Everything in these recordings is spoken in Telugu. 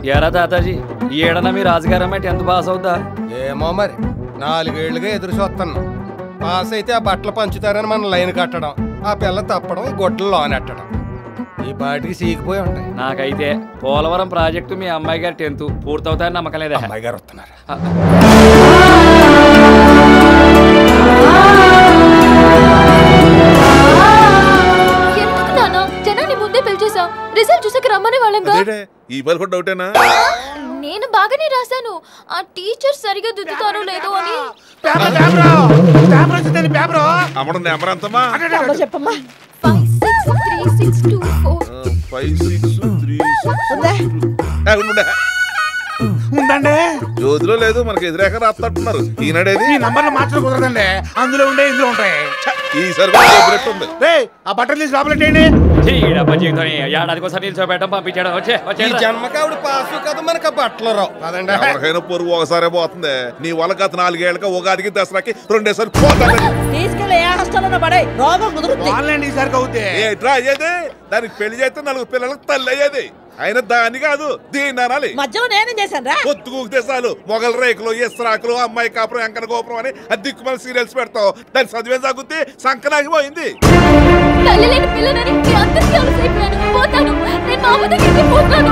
ఎరా తాతాజీ ఈ ఏడన మీ రాజుగారమ్మ టెన్త్ పాస్ అవుతా ఏమో మరి నాలుగేళ్లుగా ఎదురు చూస్తున్నాం పాస్ అయితే ఆ బట్టలు పంచుతారని మన లైన్ కట్టడం ఆ పిల్ల తప్పడం ఈ గొడ్డలు లోనెట్టడం ఈ పాటికి సీకిపోయి ఉంటాయి నాకైతే పోలవరం ప్రాజెక్టు మీ అమ్మాయి గారి టెన్త్ పూర్తవుతాయని నమ్మకం లేదా అమ్మాయి గారు వస్తున్నారు ఎందుకు నాన్న జనాన్ని ముందే పిలిచేసా రిజల్ట్ చూసాక రమ్మని వాళ్ళంగా అదేటే ఈ పని కూడా డౌటేనా నేను బాగానే రాశాను ఆ టీచర్ సరిగా దిద్దుతారో లేదో అని అమ్మడం నెంబర్ ఎంతమ్మా చెప్పమ్మా five six three six two four five six three ఉందా ఉందండి జ్యోతిలో లేదు మనకి ఎదురేక రాస్తున్నారు ఈనాడేది ఈ నంబర్లు మార్చడం కుదరదండి అందులో ఉండే ఇందులో ఉంటాయి ఈసారి కూడా చెప్పినట్టు ఉంది రే ఆ బట్టలు తీసి లోపలెట్టేయండి ఈడబ్బ జీవితం ఏడాదికి ఒకసారి నిల్చోబెట్టం పంపించడం వచ్చే ఈ వచ్చే జన్మకి ఆవిడ పాస్ కదా మనకు ఆ బట్టలు రావు కదండి ఎవరికైనా పొరుగు ఒకసారే పోతుంది నీ వల్ల గత నాలుగేళ్ళకి ఉగాదికి దసరాకి రెండేసారి పోతుంది తీసుకెళ్ళి ఏ హాస్టల్లో పడే రోగం కుదురుద్ది ఆన్లైన్ ఈసారికి అవుతే ఏట్రా అయ్యేది దానికి పెళ్లి చేస్తే నలుగురు పిల్లలకు తల్లి అయ్యేది అయినా దాన్ని కాదు దీన్ని అనాలి మధ్యలో నేనేం చేశాను రా పొత్తు దేశాలు మొగల రేకులు ఇస్రాకులు అమ్మాయి కాపురం ఎంకన గోపురం అని అది దిక్కుమల సీరియల్స్ పెడతావు దాని చదివే సాగుద్ది సంకనాగిపోయింది తల్లి లేని పిల్లనని మీ అందరికీ అలసైపోయాను పోతాను నేను మా అమ్మ దగ్గరికి పోతాను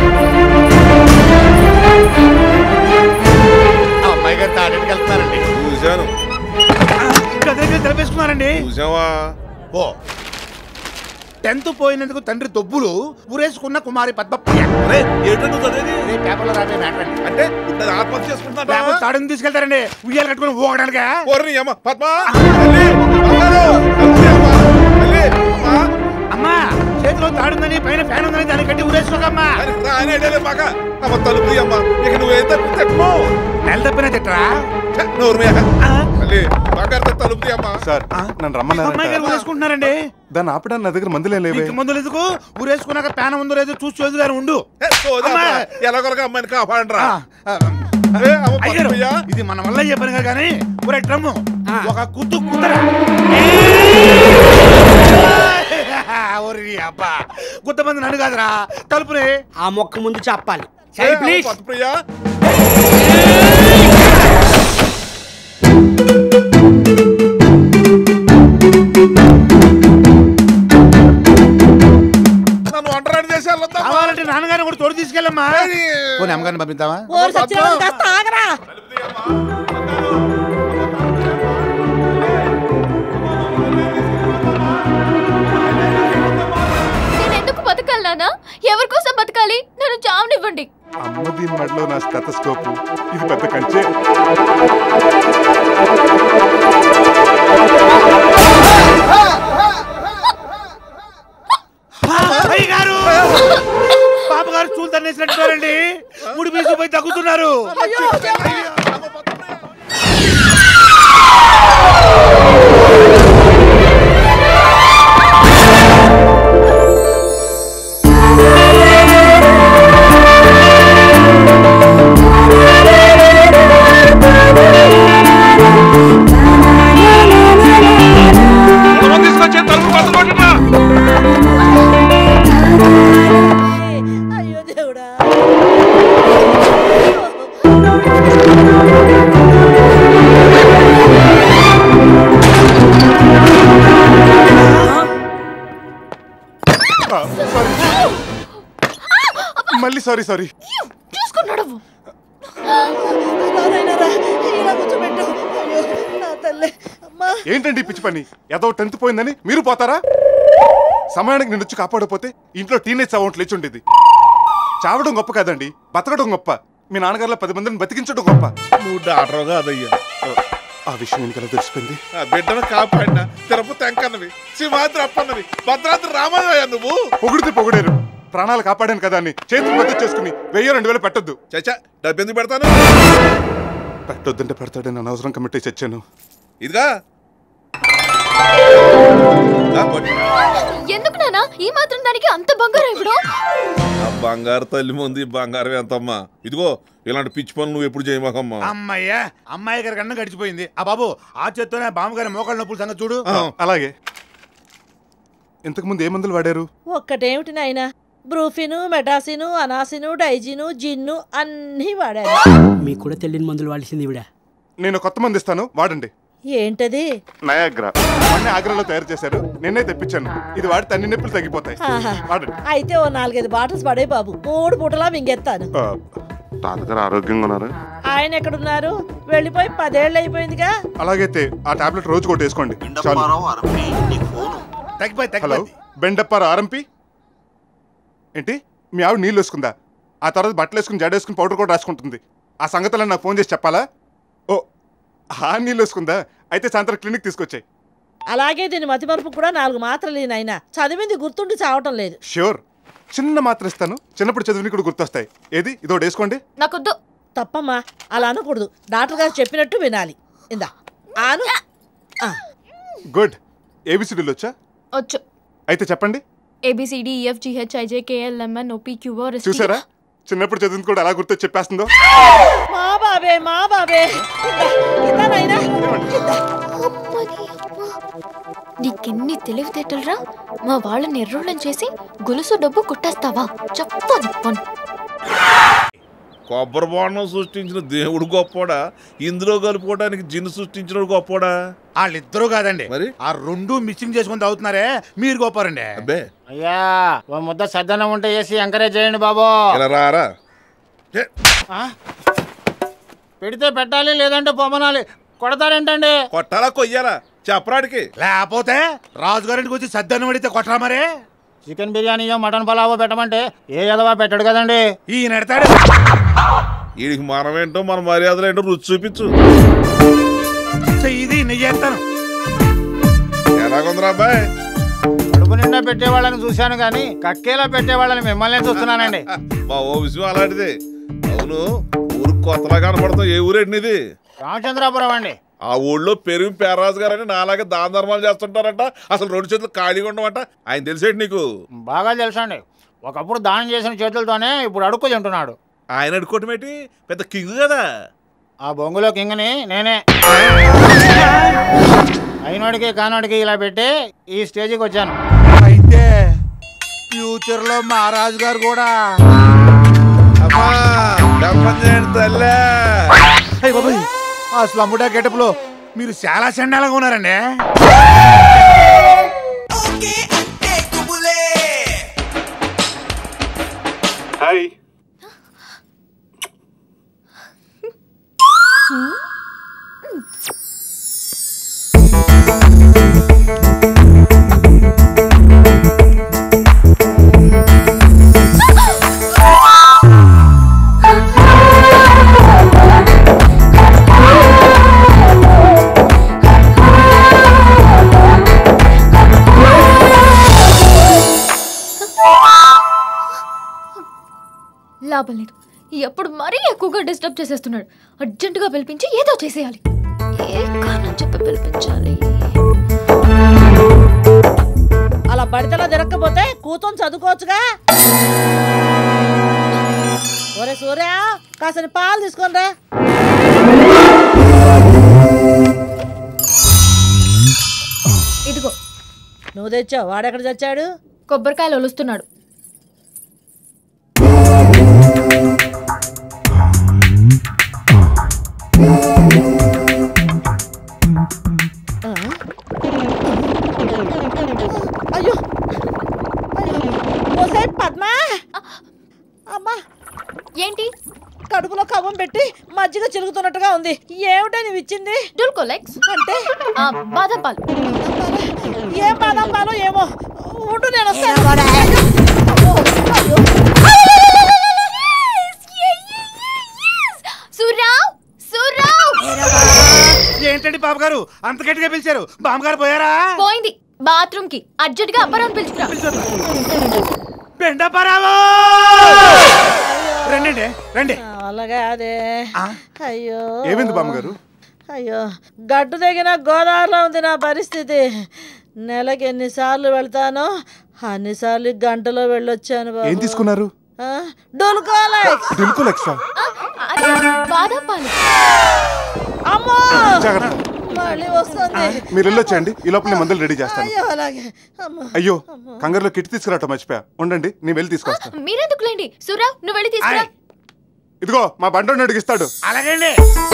అమ్మాయి గారు తాడేటికి వెళ్తున్నారండి చూశాను గదికి తెలిపేసుకున్నారండి చూసావా ఓ టెన్త్ పోయినందుకు తండ్రి దొబ్బులు ఊరేసుకున్న కుమారి పద్మప్రియ అరే ఏంటో నువ్వు చదివేది రే పేపర్లో రాబే మ్యాటర్ అండి అంటే ఉన్నది ఆత్మహత్య చేసుకుంటున్నా లేకపోతే తాడుని తీసుకెళ్తారండి ఉయ్యాలు కట్టుకుని ఊగడానికి ఓర్ని అమ్మ పద్మ తల్లి, బంగారు, తల్లి అమ్మ, తల్లి, అమ్మ, అమ్మా చేతిలో తాడుందని పైన ఫ్యాన్ ఉందని దాన్ని కట్టి ఊరేసుకోకమ్మా దానికి రా అని అడేలే మాక. అమ్మ తలుపు తీయమ్మ. ఇక నువ్వేం తప్పు తెప్పము. నెల తప్పిన తిట్టరా ఛ, నోరు మూయ. తల్లి, బంగారు తల్లి తలుపు తీయమ్మ. సార్ నన్ను అమ్మాయి గారు రమ్మన్నారు ఊరేసుకుంటున్నారండి దాన్ని ఆపడానికి నా దగ్గర మందులే లేవే ఇంక మందులు ఎందుకు ఊరేసుకున్నాక ప్యాన ఉందో లేదో చూసి చోదు గారు ఉండు ఏ, సోదా అమ్మా. అబ్బా. ఎలాగొరగా అమ్మాయిని కాపాడండిరా. ఆ, ఆ, ఏ, అమ్మ అయ్యగారు, పద్మయ్య. ఇది మన వల్ల అయ్యే పని కాదు కానీ ఒరే డ్రమ్ము ఒక కుత్తు కుదరా ఓరి అబ్బా గుద్దమంది నన్ను కాదురా తలుపుని ఆ మొక్క ముందు చెప్పాలి ఏ, అమ్మ పద్మయ్య. నన్ను ఒంటరాని చేసి వెళ్ళొద్దా కావాలంటే నాన్నగారిని కూడా తోడు తీసుకెళ్ళమ్మా పోనీ అమ్మగారిని పంపిద్దామా ఓరి సత్యనారాయణ కాస్త ఆగరా నేను ఎందుకు బతకాలి నాన్న ఎవరి కోసం బతకాలి నన్ను చావనివ్వండి అమ్మ దీని మెడలో నా స్టెతస్కోప్ ఇది పెద్ద కంచే అయ్య గారు పాప గారు చూలు తన్నేసినట్టున్నారండి ముడి పోయి తగ్గుతున్నారు తీసుకొచ్చే తలుపు పట్టుకోండిరా. అయ్యో దేవుడా మళ్ళీ సారీ సారీ చూసుకున్నాడు నారాయణరా, ఇలా కూర్చోబెట్టు అయ్యో నా తల్లి అమ్మా ఏంటండి ఈ పిచ్చి పని ఏదో టెన్త్ పోయిందని మీరు పోతారా సమయానికి నేను వచ్చి కాపాడకపోతే ఇంట్లో టీనేజ్ సౌండ్ లేచి ఉండేది చావడం గొప్ప కాదండి బతకడం గొప్ప మీ నాన్నగారిలో పది మందిని బతికించడం గొప్ప నువ్వు డాక్టర్ కాదయ్యా ఆ విషయం എനിക്ക് ఎలా తెలిసిపోయింది ఆ బిడ్డను కాపాడిన తిరుపతి వెంకన్నవి సింహాద్రి అప్పన్నవి భద్రాద్రి రామయ్య నువ్వు పొగిడితే పొగిడారు ప్రాణాలు కాపాడాను కదా అని చేతులు బద్దలు చేసుకుని వెయ్యి రెండు వేలు పెట్టొద్దు చచ్చా డబ్బు ఎందుకు పెడతాను పెట్టొద్దంటే పెడతాడని అనవసరం కమిటీ చచ్చాను ఇదిగా దా కొట్టి. ఎందుకు నాన్న ఈ మాత్రం దానికి అంత బంగారం ఇవ్వడం ఆ బంగారు తల్లి ముందు ఈ బంగారం ఎంతమ్మా ఇదిగో ఇలాంటి పిచ్చి పనులు నువ్వు ఎప్పుడు చేయమాకమ్మా అమ్మయ్యా అమ్మాయి గారి కన్నా గడిచిపోయింది ఆ బాబు ఆ చేత్తోనే బామ్మగారి మోకాళ్ళ నొప్పుల సంగతి చూడు అలాగే ఇంతకు ముందు ఏ మందులు వాడారు ఒక్కటేమిటి నాయనా బ్రూఫిను మెటాసిను అనాసిను డైజిను జిన్ను అన్నీ వాడాను మీకు కూడా తెలియని మందులు వాడిసింది ఇవిడ నేను కొత్త మంది ఇస్తాను వాడండి ఏంటది నయాగ్రా మొన్నే ఆగ్రాలో తయారు చేశారు నిన్నే తెప్పించాను ఇది వాడితే అన్ని నొప్పులు తగ్గిపోతాయి ఆహా. వాడండి అయితే ఓ నాలుగైదు బాటిల్స్ పడే బాబు మూడు పూటలా మింగెత్తాను ఆ, తాతగారు ఆరోగ్యంగా ఉన్నారు ఆయన ఎక్కడున్నారు వెళ్ళిపోయి పదేళ్ళు అయిపోయిందిగా అలాగైతే ఆ టాబ్లెట్ రోజు కొట్టి వేసుకోండి చాలు తగ్గిపోయి హలో తగ్గిపోయి బెండప్పారు ఆరంపి ఏంటి మీ ఆవిడ నీళ్ళు వేసుకుందా ఆ తర్వాత బట్టలు వేసుకుని జడ వేసుకుని పౌడర్ కూడా రాసుకుంటుంది ఆ సంగతులను నాకు ఫోన్ చేసి చెప్పాలా ఓ ఆ నీళ్ళు వేసుకుందా అయితే సాయంత్రం క్లినిక్ తీసుకొచ్చాయి అలాగే దీని మతిమరుపు కూడా నాలుగు మాత్రలు అయినా చదివింది గుర్తుండి చావటం లేదు ష్యూర్ చిన్న మాత్ర ఇస్తాను చిన్నప్పుడు చదివిని కూడా గుర్తొస్తాయి ఏది ఇదో వేసుకోండి నాకొద్దు తప్పమ్మా అలా అనకూడదు డాక్టర్ గారు చెప్పినట్టు వినాలి ఇందా ఆను ఆ, గుడ్ ఏబిసిడీలు వచ్చా వచ్చు అయితే చెప్పండి A B C D E F G H I J K L M N O P Q R చూసారా చిన్నప్పుడు చదివింది కూడా ఎలా గుర్తొచ్చి చెప్పేస్తుందో మా బాబే మా బాబే ఇందా, ఇందా నాయనా ఇందా. నీకెన్ని తెలివితేటలురా మా వాళ్ళని ఎర్రోళ్ళని చేసి గొలుసు డబ్బు కొట్టేస్తావా చెప్పను పను కొబ్బరి బోండం సృష్టించిన దేవుడు గొప్పోడా ఇందులో కలుపుకోవడానికి జిన్ను సృష్టించిన గొప్పోడా వాళ్ళిద్దరూ కాదండి మరి? ఆ రెండు మిక్సింగ్ చేసుకుని తాగుతున్నారే మీరు గొప్పారండి అబ్బే అయ్యా ఓ ముద్ద సద్దనం ఉంటే వేసి ఎంకరేజ్ చేయండి బాబు ఇలా రారా ఏ, ఆ? పెడితే పెట్టాలి లేదంటే పొమ్మనాలి కొడతారేంటండి కొట్టాలా కొయ్యాలా చెప్పరాడికి లేకపోతే రాజుగారింటికి వచ్చి సద్దన్నం అడిగితే కొట్టరా మరి చికెన్ బిర్యానీయో మటన్ పలావో పెట్టమంటే ఏ ఎదవా పెట్టడు కదండి ఈయన ఎడతాడు వీడికి మనం ఏంటో మన మర్యాదలు ఏంటో రుచి చూపించు ఇది నెయ్యి వేస్తాను ఎలాగుందిరా అబ్బాయి కడుపు నిండా పెట్టేవాళ్ళని చూశాను కానీ కక్కేలా పెట్టేవాళ్ళని మిమ్మల్ని చూస్తున్నానండి మా ఓ విషయం అలాంటిది అవును ఊరు కొత్తలా కనపడతావు ఏ ఊరేంటి ఇది రామచంద్రాపురం అండి ఆ ఊళ్ళో పెరుగు పేరాజు గారని నాలాగే దాన ధర్మాలు చేస్తుంటారంట అసలు రెండు చేతులు ఖాళీగా ఉండమంట ఆయన తెలిసేటి నీకు బాగా తెలుసండి ఒకప్పుడు దానం చేసిన చేతులతోనే ఇప్పుడు అడుక్కు తింటున్నాడు ఆయన అడుకోవటం ఏంటి పెద్ద కింగ్ కదా ఆ బొంగులో కింగని నేనే అయినోడికి కానోడికి ఇలా పెట్టి ఈ స్టేజ్కి వచ్చాను అయితే ఫ్యూచర్ లో మహారాజు గారు కూడా అమ్మా డబ్బని చేయండి తల్లే అయ్య బాబాయ్ ఆ స్లమ్ముడా గెటప్ లో మీరు చాలా చండాలంగా ఉన్నారండి హాయ్ లాభం లేదు ఎప్పుడు మరీ ఎక్కువగా డిస్టర్బ్ చేసేస్తున్నాడు అర్జెంటుగా పిలిపించి ఏదో చేసేయాలి ఏ కారణం చెప్పి పిలిపించాలి అలా బడితలో తిరగకపోతే కూతుని చదువుకోవచ్చుగా ఒరే సూర్య కాసిన పాలు తీసుకొనిరా ఇదిగో నువ్వు తెచ్చావు వాడెక్కడ చచ్చాడు కొబ్బరికాయలు ఒలుస్తున్నాడు ఆ? అయ్యో అయ్యో ఓసే పద్మా అమ్మా ఏంటి కడుపులో కవ్వం పెట్టి మజ్జిగ చిలుగుతున్నట్టుగా ఉంది ఏమిటో నువ్వు ఇచ్చింది డుల్కోలెక్స్ అంటే ఆ, బాదం పాలు ఏం బాదం పాలో ఏమో ఉండు నేను వస్తాను అయ్యో, అయ్యో. సూర్రావ్ సూర్రావ్ ఏంటండి బాబు గారు అంత గట్టిగా పిలిచారు బామ్మగారు పోయారా పోయింది బాత్రూమ్ కి అర్జెంట్ గా అప్పరాన్ని పిలుచుకురా బెండపరావు రండి రండి నా వల్ల కాదే ఆ? అయ్యో ఏమైంది బామ్మగారు అయ్యో గడ్డు తెగిన గోదావరిలో ఉంది నా పరిస్థితి నెలకి ఎన్నిసార్లు వెళ్తానో అన్నిసార్లు గంటలో వెళ్ళొచ్చాను బాబు. ఏం తీసుకున్నారు ఆ? డొలుకోలేక్స్ దిల్కులెక్సా ఆ, అదే బాదం పాలు అమ్మో జాగ్రత్త మా మళ్ళీ వస్తుంది మీరు వెళ్ళొచ్చండి ఈ లోపల నేను మందులు రెడీ చేస్తాను అయ్యో అలాగే అమ్మ అయ్యో కంగారులో కిట్ తీసుకురావటం మర్చిపోయా ఉండండి నేను వెళ్ళి తీసుకొస్తాను మీరెందుకులేండి సురా నువ్వు వెళ్ళి తీసుకురా ఇదిగో మా బండోని అడిగిస్తాడు అలాగండి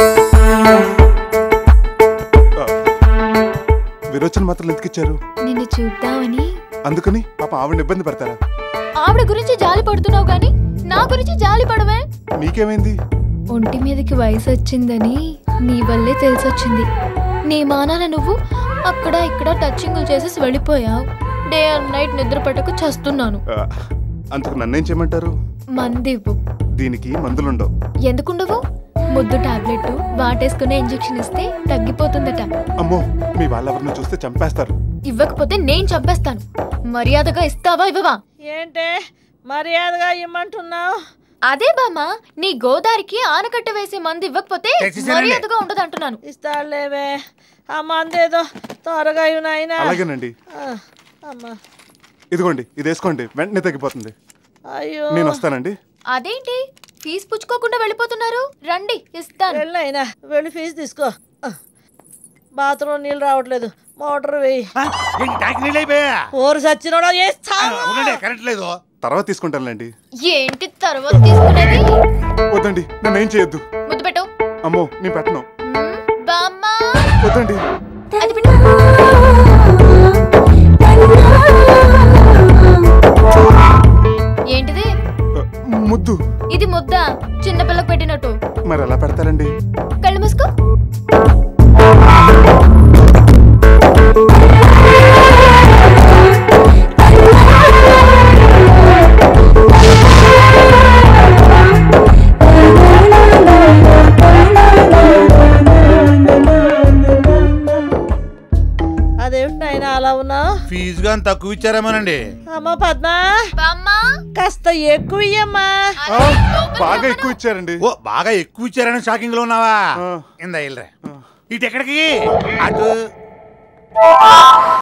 విరోచన మాత్రం ఎందుకు ఇచ్చారు నిన్ను చూద్దామని అందుకని పాప ఆవిడని ఇబ్బంది పెడతారా ఆవిడ గురించి జాలి పడుతున్నావు గాని నా గురించి జాలి పడవే మీకేమైంది ఒంటి మీదకి వయసు వచ్చిందని నీ వల్లే తెలిసొచ్చింది నీ మానాన నువ్వు అక్కడ ఇక్కడ టచింగులు చేసేసి వెళ్ళిపోయావు డే అండ్ నైట్ నిద్ర పట్టక చస్తున్నాను ఆ, అందుకు నన్నేం చేయమంటారు మందివ్వు దీనికి మందులుండవు ఎందుకుండవు ముద్దు టాబ్లెట్ వాటేసుకునే ఇంజెక్షన్ ఇస్తే తగ్గిపోతుందట అమ్మో మీ వాళ్ళెవరిని చూస్తే చంపేస్తారు ఇవ్వకపోతే నేను చంపేస్తాను మర్యాదగా ఇస్తావా ఇవ్వవా ఏంటే మర్యాదగా ఇమ్మంటున్నావు అదే బామ్మ నీ గోదారికి ఆనకట్ట వేసే మంది ఇవ్వకపోతే తెచ్చిస్తానండి. మర్యాదగా ఉండదు అంటున్నాను ఇస్తాడులేవే ఆ మందేదో త్వరగా ఇవ్వు నాయనా అలాగేనండి ఆ, అమ్మా ఇదిగోండి ఇది వేసుకోండి వెంటనే తగ్గిపోతుంది అయ్యో నేను వస్తానండి అదేంటి ఫీజు పుచ్చుకోకుండా వెళ్ళిపోతున్నారు రండి ఇస్తాను వెళ్ళైనా వెళ్ళి ఫీజు తీసుకో బాత్రూమ్ నీళ్ళు రావట్లేదు మోటార్ వేయి ఆ, ఏంటి ట్యాంక్ నీళ్ళు అయిపోయా ఊరు సచ్చినోడా చేస్తా ఉండండి కరెంట్ లేదు తర్వాత తీసుకుంటానులేండి ఏంటి తర్వాత తీసుకునేది వద్దండి నన్ను ఏం చేయొద్దు ముద్దు పెట్టు అమ్మో నేను పెట్టను మ్మ్, బామ్మ వద్దండి అది పెట్టు ఏంటిది ఆ, ముద్దు ఇది ముద్ద చిన్నపిల్లకు పెట్టినట్టు మరి ఎలా పెడతారండి కళ్ళు మూసుకో అదేమిటి నాయనా అలా ఉన్నావు ఫీజు కానీ తక్కువ ఇచ్చారేమోనండి అమ్మ పద్మ బామ్మ కాస్త ఎక్కువ ఇయ్యమ్మా ఆ, బాగా ఎక్కువ ఇచ్చారండి ఓ బాగా ఎక్కువ ఇచ్చారని షాకింగ్ లో ఉన్నావా ఆ. ఇందా ఇల్రే ఇటు ఎక్కడికి అటు